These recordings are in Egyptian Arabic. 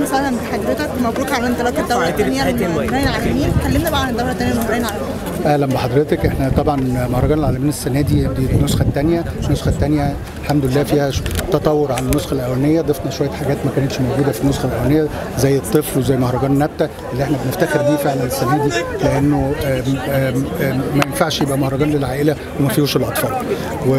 وسهلا بحضرتك مبروك على انطلاق الدوره الثانيه للمهرجان العالمين كلمنا بقى عن الدوره الثانيه للمهرجان العالمين اهلا بحضرتك احنا طبعا مهرجان العالمين السنه دي دي النسخه الثانيه النسخه الثانيه الحمد لله فيها ش- تطور عن النسخه الاولانيه ضفنا شويه حاجات ما كانتش موجوده في النسخه الاولانيه زي الطفل وزي مهرجان النبته اللي احنا بنفتخر بيه فعلا السنه دي لانه آم، آم، آم، ما ينفعش يبقى مهرجان للعائله وما فيهوش الاطفال و...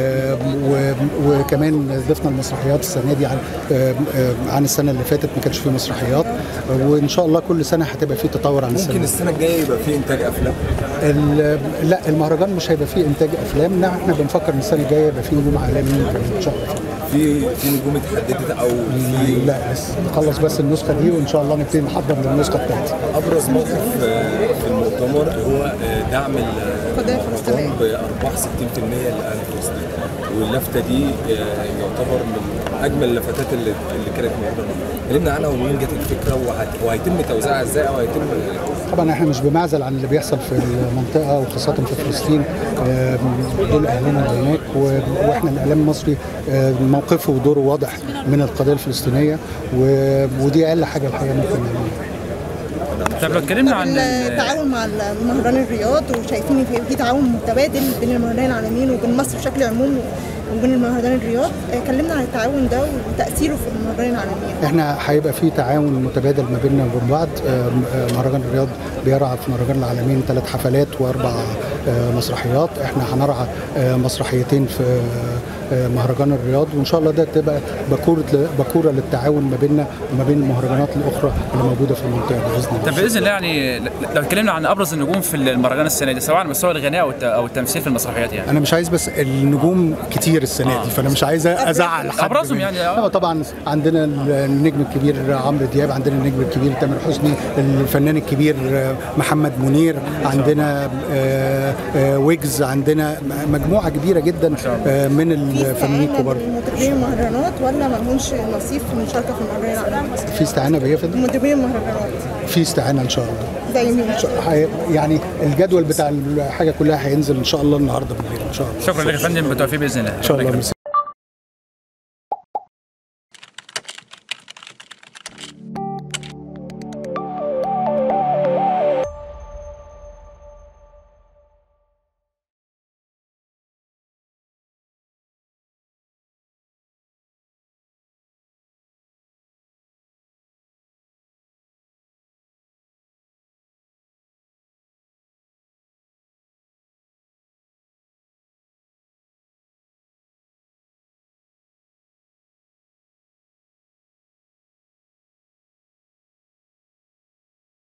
و... وكمان ضفنا المسرحيات السنه دي عن آم، آم، عن السنه اللي فاتت ما كانش فيه مسرحيات وان شاء الله كل سنه هتبقى فيه تطور عن السنه ممكن دي. السنه الجايه يبقى في انتاج افلام ال- لا المهرجان مش هيبقى فيه انتاج افلام لا احنا بنفكر ان السنه الجايه يبقى فيه نجوم عالميين ان شاء الله في في نجوم اتحددت او في لا بس نخلص بس النسخه دي وان شاء الله نبتدي نحضر للنسخه الثالثه ابرز موقف آه، في المؤتمر هو آه، دعم القضية الفلسطينية. بارباح 60% لاهل فلسطين واللفته دي آه، يعتبر من اجمل اللفتات اللي اللي كانت موجوده كلمنا عنها ومين جت الفكره وهت- وهيتم توزيعها ازاي او هيتم طبعا احنا مش بمعزل عن اللي بيحصل في المنطقه وخاصه في فلسطين آم، دول اهلنا اللي هناك و- واحنا الاعلام المصري آم، موقفه ودوره واضح من القضيه الفلسطينيه و- ودي اقل حاجه الحقيقه ممكن نعملها طب لو اتكلمنا عن ال- التعاون مع مهرجان الرياض وشايفين ان في- في تعاون متبادل بين المهرجان العالمين وبين مصر بشكل عموم وبين المهرجان الرياض آه، كلمنا عن التعاون ده وتاثيره في المهرجان العالمين احنا هيبقى في تعاون متبادل ما بيننا وبين بعض آم، آم، مهرجان الرياض بيرعى في مهرجان العالمين ثلاث حفلات واربع آه، مسرحيات احنا هنرعى آه، مسرحيتين في آه، مهرجان الرياض وان شاء الله ده تبقى باكوره باكوره للتعاون ما بيننا وما بين المهرجانات الاخرى اللي موجوده في المنطقه باذن طب الله باذن الله يعني لو اتكلمنا عن ابرز النجوم في المهرجان السنه دي سواء على مستوى الغناء او الت- او التمثيل في المسرحيات يعني انا مش عايز بس النجوم كتير السنه دي فانا مش عايز ازعل حد أبرزهم منهم. يعني، آه. لا، طبعا عندنا النجم الكبير عمرو دياب عندنا النجم الكبير تامر حسني الفنان الكبير آه، محمد منير عندنا آه، آه، ويجز عندنا مجموعه كبيره جدا آه، من الفنانين الكبار مدربين المهرجانات ولا ما لهمش نصيب في المشاركه في المهرجان العالمي؟ في استعانه بيا في مدربين المهرجانات في استعانه ان شاء الله زي مين؟ هي- يعني الجدول بتاع الحاجه كلها هينزل ان شاء الله النهارده بالليل ان شاء الله شكرا لك يا فندم بالتوفيق باذن الله ان شاء الله